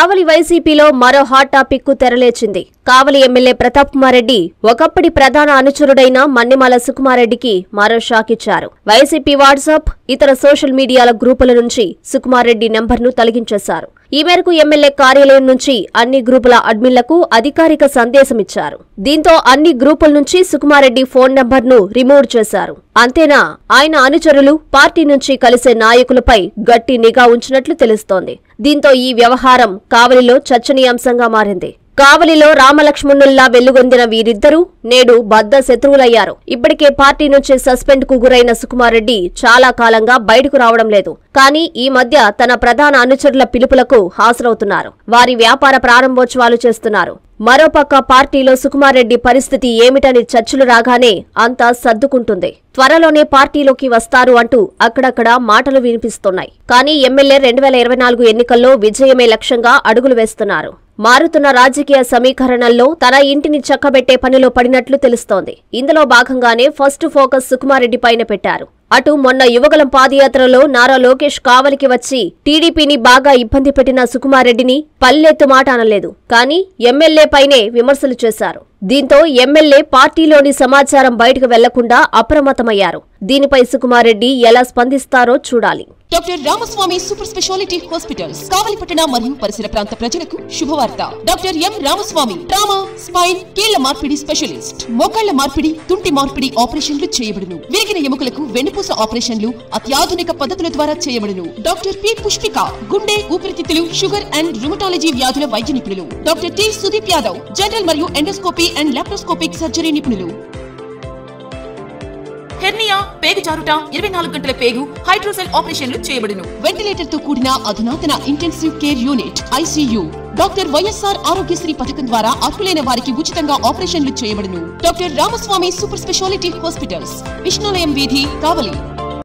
కావలి వైసీపీలో మరో hot topic కు తెరలేచింది కావలి ఎమ్మెల్యే ప్రతాప్ కుమార్ రెడ్డి ఒకప్పటి ప్రధాన అనుచరుడైన మన్నిమాల సుకుమారెడ్డికి మరో షాక్ ఇచ్చారు వైసీపీ వాట్సాప్ ఇతర సోషల్ మీడియాల గ్రూపుల నుంచి సుకుమార్ రెడ్డి నెంబర్ను తొలగించేశారు ఈ మేరకు ఎమ్మెల్యే కార్యాలయం నుంచి అన్ని గ్రూపుల అడ్మిన్లకు అధికారిక సందేశం ఇచ్చారు దీంతో అన్ని గ్రూపుల నుంచి సుకుమారెడ్డి ఫోన్ నంబర్ను రిమూవ్ చేశారు అంతేనా ఆయన అనుచరులు పార్టీ నుంచి కలిసే నాయకులపై గట్టి నిఘా ఉంచినట్లు తెలుస్తోంది దీంతో ఈ వ్యవహారం కావలిలో చర్చనీయాంశంగా మారింది కావలిలో రామలక్ష్మణుల్లా వెల్లుగొందిన వీరిద్దరూ నేడు బద్ద శత్రువులయ్యారు ఇప్పటికే పార్టీ నుంచి సస్పెండ్ కు గురైన సుకుమార్ రెడ్డి చాలా కాలంగా బయటకు రావడం లేదు కానీ ఈ మధ్య తన ప్రధాన అనుచరుల పిలుపులకు హాజరవుతున్నారు వారి వ్యాపార ప్రారంభోత్సవాలు చేస్తున్నారు మరోపక్క పార్టీలో సుకుమార్ రెడ్డి పరిస్థితి ఏమిటని చర్చలు రాగానే అంతా సర్దుకుంటుంది త్వరలోనే పార్టీలోకి వస్తారు అంటూ అక్కడక్కడ మాటలు వినిపిస్తున్నాయి కానీ ఎమ్మెల్యే రెండు వేల ఇరవై నాలుగు ఎన్నికల్లో విజయమే లక్ష్యంగా అడుగులు వేస్తున్నారు మారుతున్న రాజకీయ సమీకరణల్లో తన ఇంటిని చక్కబెట్టే పనిలో పడినట్లు తెలుస్తోంది ఇందులో భాగంగానే ఫస్ట్ ఫోకస్ సుకుమారెడ్డి పైన పెట్టారు అటు మొన్న యువగలం పాదయాత్రలో నారా లోకేష్ కావలికి వచ్చి టీడీపీని బాగా ఇబ్బంది పెట్టిన సుకుమారెడ్డిని పల్లెత్తు మాట అనలేదు కానీ ఎమ్మెల్యే పైనే విమర్శలు చేశారు దీంతో ఎమ్మెల్యే పార్టీలోని సమాచారం బయటకు వెళ్లకుండా అప్రమత్తమయ్యారు దీనిపై సుకుమారెడ్డి ఎలా స్పందిస్తారో చూడాలి doctor Ramaswamy super speciality hospitals కావలిపట్టణ మరియు పరిసర ప్రాంత ప్రజలకు శుభవార్త doctor M Ramaswamy trauma spine కీళ్ల మార్పిడి స్పెషలిస్ట్ మోకాళ్ల మార్పిడి తుంటి మార్పిడి ఆపరేషన్లు చేయబడును విరిగిన ఎముకలకు వెన్నుపూస ఆపరేషన్లు అత్యాధునిక పద్ధతుల ద్వారా చేయబడును డాక్టర్ పి పుష్పిక గుండె ఊపిరితిత్తులు షుగర్ అండ్ రుమటాలజీ వ్యాధుల వైద్య నిపుణులు doctor T Sudeep Yadav general మరియు ఎండోస్కోపీ అండ్ లాప్రోస్కోపిక్ సర్జరీ నిపుణులు హెర్నియా పేగు జారుట ఇరవై నాలుగు గంటల పేగు హైడ్రోసెల్ ఆపరేషన్లు చేయబడును వెంటిలేటర్ తో కూడిన అధునాతన intensive care unit ICU doctor YSR Aarogyasri పథకం ద్వారా అర్హులైన వారికి ఉచితంగా ఆపరేషన్లు చేయబడును doctor Ramaswamy super speciality hospitals విష్ణులయం వీధి కావలి